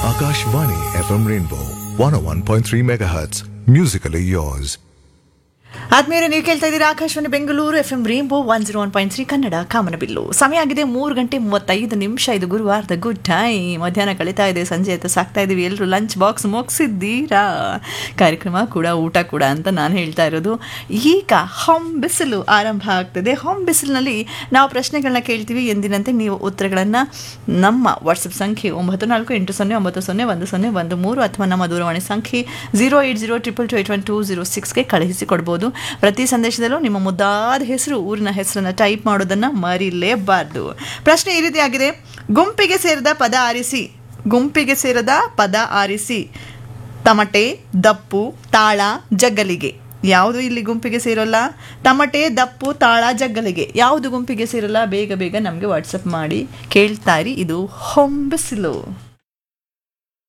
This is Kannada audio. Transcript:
Akashvani FM Rainbow 101.3 MHz. Musically yours. ಆದ್ಮೇಲೆ ನೀವು ಕೇಳ್ತಾ ಇದ್ದೀರಾ Akashvani Bengaluru F M rainbow one zero one point three Kannada ಕಾಮನಬಿಲ್ಲು ಸಮಯ ಆಗಿದೆ ಮೂರು ಗಂಟೆ ಮೂವತ್ತೈದು ನಿಮಿಷ ಇದು ಗುರುವಾರದ ಗುಡ್ ಟೈಮ್ ಮಧ್ಯಾಹ್ನ ಕಳೀತಾ ಇದೆ ಸಂಜೆ ಆಯ್ತು ಸಾಕ್ತಾ ಇದ್ದೀವಿ ಎಲ್ಲರೂ ಲಂಚ್ ಬಾಕ್ಸ್ ಮುಗಿಸಿದ್ದೀರಾ ಕಾರ್ಯಕ್ರಮ ಕೂಡ ಊಟ ಕೂಡ ಅಂತ ನಾನು ಹೇಳ್ತಾ ಇರೋದು ಈಗ ಹೊಂ ಬಿಸಿಲು ಆರಂಭ ಆಗ್ತದೆ ಹೊಂ ಬಿಸಿಲಿನಲ್ಲಿ ನಾವು ಪ್ರಶ್ನೆಗಳನ್ನ ಕೇಳ್ತೀವಿ ಎಂದಿನಂತೆ ನೀವು ಉತ್ತರಗಳನ್ನು ನಮ್ಮ ವಾಟ್ಸಪ್ ಸಂಖ್ಯೆ ಒಂಬತ್ತು ನಾಲ್ಕು ಎಂಟು ಸೊನ್ನೆ ಒಂಬತ್ತು ಸೊನ್ನೆ ಒಂದು ಸೊನ್ನೆ ಒಂದು ಮೂರು ಅಥವಾ ನಮ್ಮ ದೂರವಾಣಿ ಸಂಖ್ಯೆ zero eight zero triple two eight one two zero ಸಿಕ್ಸ್ಗೆ ಕಳುಹಿಸಿ ಕೊಡ್ಬೋದು ಪ್ರತಿ ಸಂದೇಶದಲ್ಲೂ ನಿಮ್ಮ ಮುದ್ದಾದ ಹೆಸರು ಊರಿನ ಹೆಸರನ್ನು ಟೈಪ್ ಮಾಡೋದನ್ನು ಮರಿಲೇಬಾರ್ದು ಪ್ರಶ್ನೆ ಈ ರೀತಿ ಆಗಿದೆ ಗುಂಪಿಗೆ ಸೇರಿದ ಪದ ಆರಿಸಿ ಗುಂಪಿಗೆ ಸೇರದ ಪದ ಆರಿಸಿ ತಮಟೆ ದಪ್ಪು ತಾಳ ಜಗ್ಗಲಿಗೆ ಯಾವುದು ಇಲ್ಲಿ ಗುಂಪಿಗೆ ಸೇರೋಲ್ಲ ತಮಟೆ ದಪ್ಪು ತಾಳ ಜಗ್ಗಲಿಗೆ ಯಾವುದು ಗುಂಪಿಗೆ ಸೇರಲ್ಲ ಬೇಗ ಬೇಗ ನಮಗೆ ವಾಟ್ಸಪ್ ಮಾಡಿ ಕೇಳ್ತಾರಿ ಇದು ಹೊಂಬಿಸಿಲು